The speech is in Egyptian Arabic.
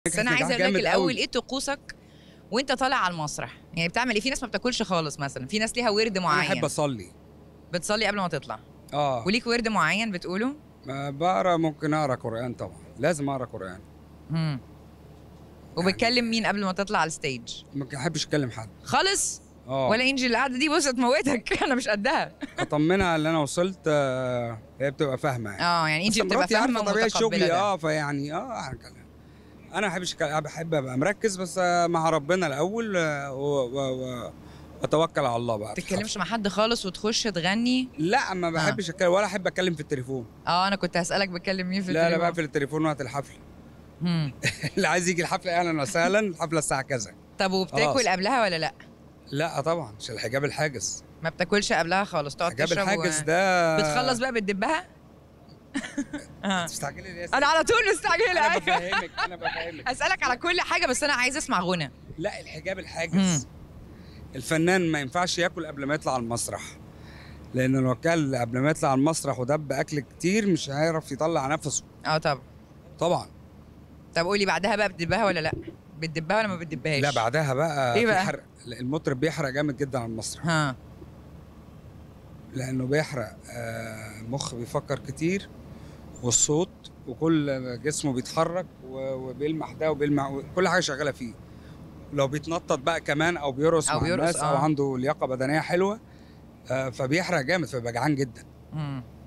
بس انا عايزه اقول لك الاول ايه طقوسك وانت طالع على المسرح يعني بتعمل ايه في ناس ما بتاكلش خالص مثلا في ناس ليها ورد انا معين احب اصلي بتصلي قبل ما تطلع اه وليك ورد معين بتقوله ما بقرا ممكن اقرا قران طبعا لازم اقرا قران امم وبتكلم مين قبل ما تطلع على الستيج ما بحبش اكلم حد خالص اه ولا انجي اللي قاعده دي بص تموتك انا مش قدها اطمنها ان انا وصلت آه، هي بتبقى فاهمه يعني اه يعني انجي بس بتبقى مراتي فاهمه عارفه طبيعه ومتقبله شغلي ده. اه فيعني اه هنتكلم. انا ما بحبش أتكلم، بحب ابقى مركز بس آه، مع ربنا الاول آه، و- و- و- واتوكل على الله بقى ما تتكلمش مع حد خالص وتخش تغني لا ما بحبش اتكلم ولا احب اتكلم في التليفون اه انا كنت هسالك بتكلم مين في لا لا التليفون بقفل التليفون وقت الحفله مم. اللي عايز يجي الحفله اهلا وسهلا الحفله الساعه كذا طب وبتاكل خلاص. قبلها ولا لا لا طبعا عشان الحجاب الحاجز ما بتاكلش قبلها خالص تقعد الحجاب تشرب الحاجز و... ده بتخلص بقى بتدبها آه. تستعجلي ليه انا على طول مستعجله انا أيوة. بفهمك انا بفهمك اسالك على كل حاجه بس انا عايزه اسمع غنى لا الحجاب الحاجز الفنان ما ينفعش ياكل قبل ما يطلع على المسرح لان لو كل قبل ما يطلع على المسرح ودب اكل كتير مش هيعرف يطلع نفسه اه طب طبعا طب قولي بعدها بقى بتدبها ولا لا بتدبها ولا ما بتدبهاش لا بعدها بقى إيه في بقى؟ حرق المطرب بيحرق جامد جدا على المسرح ها لانه بيحرق آه، مخ بيفكر كتير والصوت وكل جسمه بيتحرك و- وبيلمح ده وبيلمح كل حاجه شغاله فيه لو بيتنطط بقى كمان او بيرقص أو مع بيرقص، الناس او آه. عنده لياقه بدنيه حلوه آه، فبيحرق جامد فبيبقى جعان جدا مم.